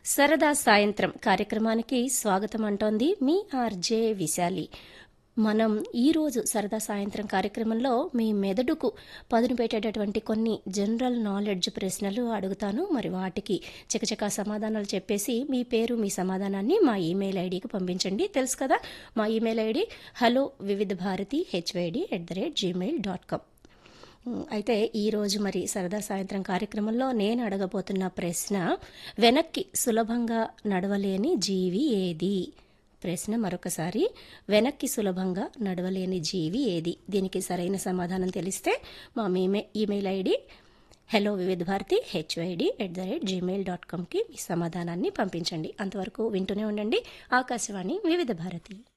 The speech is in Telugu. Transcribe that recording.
సరదా సాయంత్రం కార్యక్రమానికి స్వాగతం అంటోంది మీ ఆర్జే విశాలి మనం ఈరోజు సరదా సాయంత్రం కార్యక్రమంలో మీ మెదడుకు పదును పెట్టేటటువంటి కొన్ని జనరల్ నాలెడ్జ్ ప్రశ్నలు అడుగుతాను మరి వాటికి చకచకా సమాధానాలు చెప్పేసి మీ పేరు మీ సమాధానాన్ని మా ఈమెయిల్ ఐడికి పంపించండి తెలుసు కదా మా email ID hello Vividh Bharati HYD at the rate Gmail dot com um, అయితే ఈరోజు మరి సరదా సాయంత్రం కార్యక్రమంలో నేను అడగబోతున్న ప్రశ్న వెనక్కి సులభంగా నడవలేని జీవి ఏది ప్రశ్న మరొకసారి వెనక్కి సులభంగా నడవలేని జీవి ఏది దీనికి సరైన సమాధానం తెలిస్తే మా మీమే email ID hello Vividh Bharati HID at the rate Gmail dot కామ్కి మీ సమాధానాన్ని పంపించండి అంతవరకు వింటూనే ఉండండి ఆకాశవాణి వివిధ భారతి